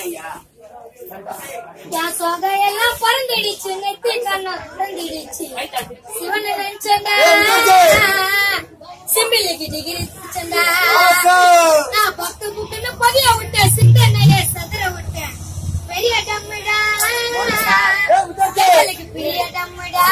என் சொகை எல்லாம் பறந்துடுச்சு நெத்தி கண்ணம் திறந்துடுச்சு சிவனை நினைச்சண்டா சிம்பிளுக்கு டிகிரி குடிச்சண்டா நான் பத்து புக்குன்னு பதிய விட்டேன் சிந்தனைய சதுர விட்டேன் பெரிய டம்முடா எங்களுக்கு பெரிய டம்முடா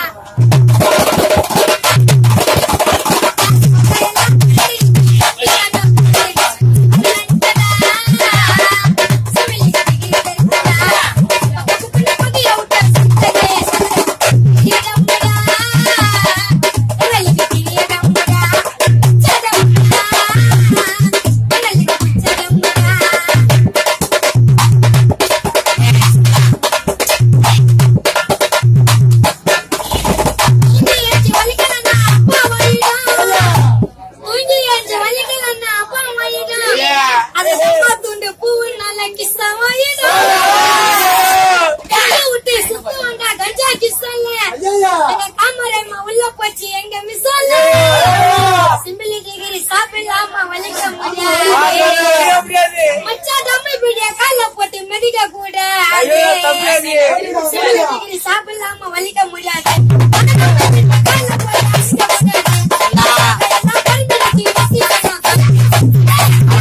உள்ள போச்சு எங்க மிஸ் சிம்பிளி டிகிரி சாப்பிடலாமா வலிக்க முடியாது மச்சா தம்பி பிடிய கால போட்டு மெதிக்க கூட சிம்பிளி டிகிரி சாப்பிடலாமா வலிக்க முடியாது கால்ல போட்டு அடிக்க கூடாது. நான் பருத்தி வச்சு வச்சிருக்கேன்.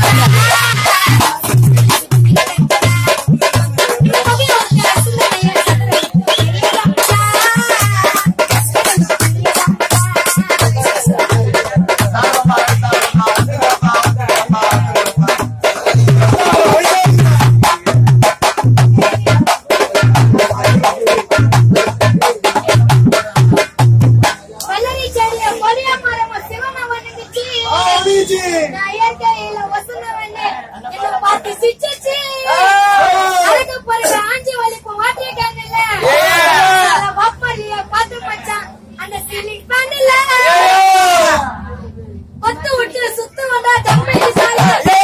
வளரி செடிய கொடிய மரம் சிவன வந்துச்சு நான் இயற்கையில வசந்தவனே என்ன பார்த்து சிரிச்சிச்சு அதுக்கு பிறகு ஆஞ்சி வலிப்பு மாட்டிருக்காங்கல்ல வப்பலிய பார்த்து மச்சான் அந்த சீலிங் ஃபேன்ல கொத்து விட்டு சுத்து வந்தா தம்பி சாலை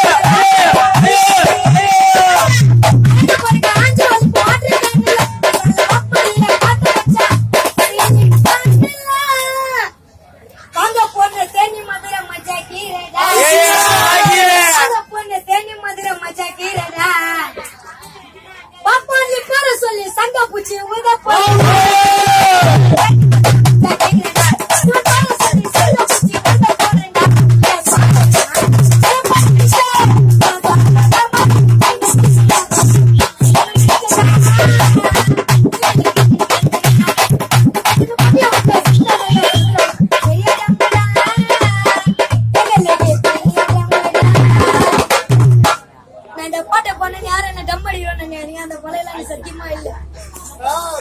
அதுக்கு பிறகு ஆஞ்சி வலிப்பு மாட்டிருக்காங்கல்ல வப்பலிய பார்த்து மச்சான் சீலிங் ஃபேன்ல வாங்க பொண்ணு தேனி மதுரை மஜா கீரடா வாங்க பொண்ணு தேனி மதுரை மஜா கீரடா பாப்பா நீ பேர சொல்லி சங்க பூச்சி உத நான் இந்த பாட்டை பண்ண யாரும் என்ன டம் அடிக்கிறோம் அந்த கொலையில சத்தியமா இல்ல